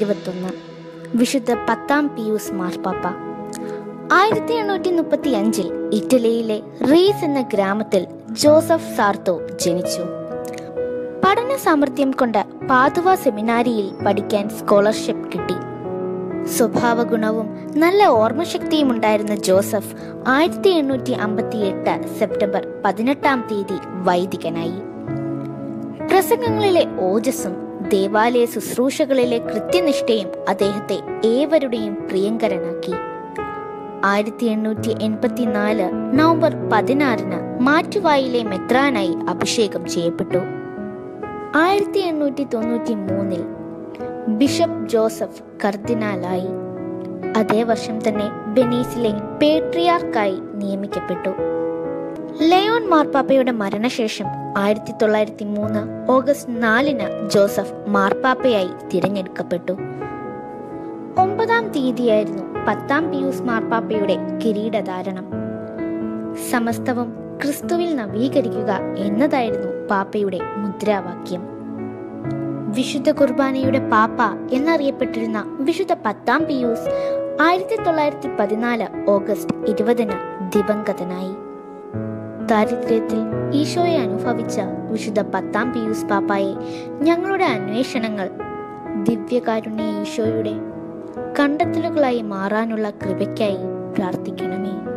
ഇരുപത്തൊന്ന് വിശുദ്ധ പത്താം പിയൂസ് മാർപ്പാപ്പ ആയിരത്തി എണ്ണൂറ്റി മുപ്പത്തി അഞ്ചിൽ ഇറ്റലിയിലെ റീസ് എന്ന ഗ്രാമത്തിൽ ജോസഫ് സാർത്തോ ജനിച്ചു പഠന സാമർഥ്യം കൊണ്ട് പാതുവ സെമിനാരിയിൽ പഠിക്കാൻ സ്കോളർഷിപ്പ് കിട്ടി സ്വഭാവ ഗുണവും നല്ല ഓർമ്മശക്തിയും ഉണ്ടായിരുന്ന ജോസഫ് ആയിരത്തി എണ്ണൂറ്റി അമ്പത്തി എട്ട് സെപ്റ്റംബർ പതിനെട്ടാം തീയതി വൈദികനായി പ്രസംഗങ്ങളിലെ ഓജസ്സും ദേവാലയ ശുശ്രൂഷകളിലെ കൃത്യനിഷ്ഠയും അദ്ദേഹത്തെ ഏവരുടെയും പ്രിയങ്കരനാക്കി ആയിരത്തി എണ്ണൂറ്റി എൺപത്തിനാല് നവംബർ പതിനാറിന് മാറ്റുവായിലെ മെത്രാനായി അഭിഷേകം ചെയ്യപ്പെട്ടു ആയിരത്തി എണ്ണൂറ്റി തൊണ്ണൂറ്റി മൂന്നിൽ ബിഷപ്പ് ജോസഫ് കർദിനാലായി അതേ വർഷം തന്നെ ബെനീസിലെ പേട്രിയാർക്കായി നിയമിക്കപ്പെട്ടു ലയോൺ മാർപ്പാപ്പയുടെ മരണശേഷം ആയിരത്തി തൊള്ളായിരത്തി മൂന്ന് ഓഗസ്റ്റ് നാലിന് ജോസഫ് മാർപ്പാപ്പയായി തിരഞ്ഞെടുക്കപ്പെട്ടു ഒമ്പതാം തീയതിയായിരുന്നു പത്താം പിയൂസ് മാർപ്പാപ്പയുടെ കിരീടധാരണം സമസ്തവും ക്രിസ്തുവിൽ നവീകരിക്കുക എന്നതായിരുന്നു പാപ്പയുടെ മുദ്രാവാക്യം വിശുദ്ധ കുർബാനയുടെ പാപ്പ എന്നറിയപ്പെട്ടിരുന്ന വിശുദ്ധ പത്താം പിയൂസ് ആയിരത്തി തൊള്ളായിരത്തി പതിനാല് ഓഗസ്റ്റ് ഇരുപതിന് ദിവംഗതനായി ദാരിദ്ര്യത്തിൽ ഈശോയെ അനുഭവിച്ച വിശുദ്ധ പത്താം പിയൂസ് പാപ്പായെ ഞങ്ങളുടെ അന്വേഷണങ്ങൾ ദിവ്യകാരുണ്യ ഈശോയുടെ കണ്ടെത്തലുകളായി മാറാനുള്ള കൃപയ്ക്കായി പ്രാർത്ഥിക്കണമേ